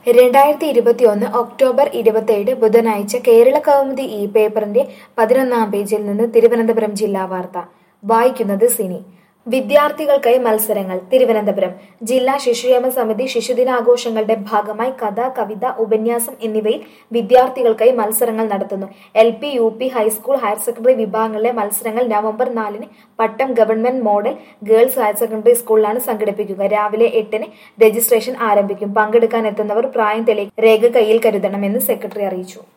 രണ്ടായിരത്തി ഇരുപത്തിയൊന്ന് ഒക്ടോബർ ഇരുപത്തിയേഴ് ബുധനാഴ്ച കേരള കൗമുദി ഈ പേപ്പറിന്റെ പതിനൊന്നാം പേജിൽ നിന്ന് തിരുവനന്തപുരം ജില്ലാ വാർത്ത വായിക്കുന്നത് സിനി വിദ്യാർത്ഥികൾക്കായി മത്സരങ്ങൾ തിരുവനന്തപുരം ജില്ലാ ശിശുക്ഷേമ സമിതി ശിശുദിനാഘോഷങ്ങളുടെ ഭാഗമായി കഥ കവിത ഉപന്യാസം എന്നിവയിൽ വിദ്യാർത്ഥികൾക്കായി മത്സരങ്ങൾ നടത്തുന്നു L P U P high school higher secondary വിഭാഗങ്ങളിലെ മത്സരങ്ങൾ നവംബർ നാലിന് Pattom government model girls higher secondary സ്കൂളിലാണ് സംഘടിപ്പിക്കുക രാവിലെ എട്ടിന് രജിസ്ട്രേഷൻ ആരംഭിക്കും പങ്കെടുക്കാൻ എത്തുന്നവർ പ്രായം തെളി രേഖ കയ്യിൽ കരുതണമെന്ന് സെക്രട്ടറി അറിയിച്ചു